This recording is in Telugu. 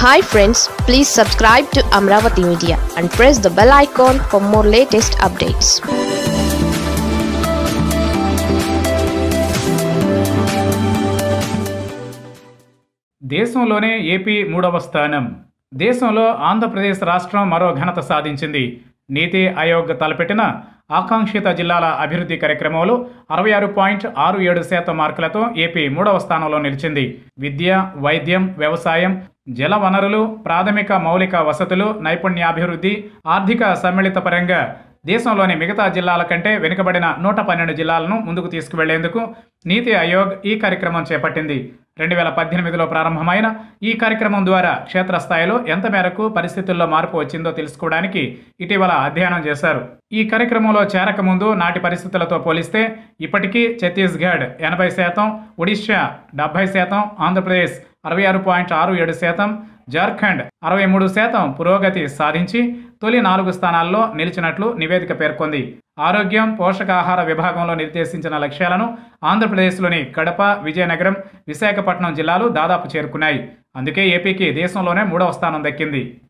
hi friends please subscribe to Amaravati media and press the bell icon for more latest updates దేశంలోనే ఏపీ మూడవ స్థానం దేశంలో ఆంధ్రప్రదేశ్ రాష్ట్రం మరో ఘనత సాధించింది నీతి ఆయోగ్ తలపెట్టిన ఆకాంక్షిత జిల్లాల అభివృద్ధి కార్యక్రమంలో అరవై ఆరు పాయింట్ ఆరు ఏడు శాతం మార్కులతో ఏపీ మూడవ స్థానంలో నిలిచింది విద్య వైద్యం వ్యవసాయం జల వనరులు ప్రాథమిక మౌలిక వసతులు నైపుణ్యాభివృద్ధి ఆర్థిక సమ్మిళిత పరంగా దేశంలోని మిగతా జిల్లాల కంటే వెనుకబడిన నూట పన్నెండు జిల్లాలను ముందుకు తీసుకువెళ్లేందుకు నీతి ఆయోగ్ ఈ కార్యక్రమం చేపట్టింది రెండు వేల పద్దెనిమిదిలో ప్రారంభమైన ఈ కార్యక్రమం ద్వారా క్షేత్రస్థాయిలో ఎంత మేరకు పరిస్థితుల్లో మార్పు వచ్చిందో తెలుసుకోవడానికి ఇటీవల అధ్యయనం చేశారు ఈ కార్యక్రమంలో చేరకముందు నాటి పరిస్థితులతో పోలిస్తే ఇప్పటికీ ఛత్తీస్గఢ్ ఎనభై శాతం ఒడిశా డెబ్బై శాతం ఆంధ్రప్రదేశ్ అరవై ఆరు పాయింట్ ఆరు ఏడు శాతం జార్ఖండ్ అరవై మూడు శాతం పురోగతి సాధించి తొలి నాలుగు స్థానాల్లో నిలిచినట్లు నివేదిక పేర్కొంది ఆరోగ్యం పోషకాహార విభాగంలో నిర్దేశించిన లక్ష్యాలను ఆంధ్రప్రదేశ్లోని కడప విజయనగరం విశాఖపట్నం జిల్లాలు దాదాపు చేరుకున్నాయి అందుకే ఏపీకి దేశంలోనే మూడవ స్థానం దక్కింది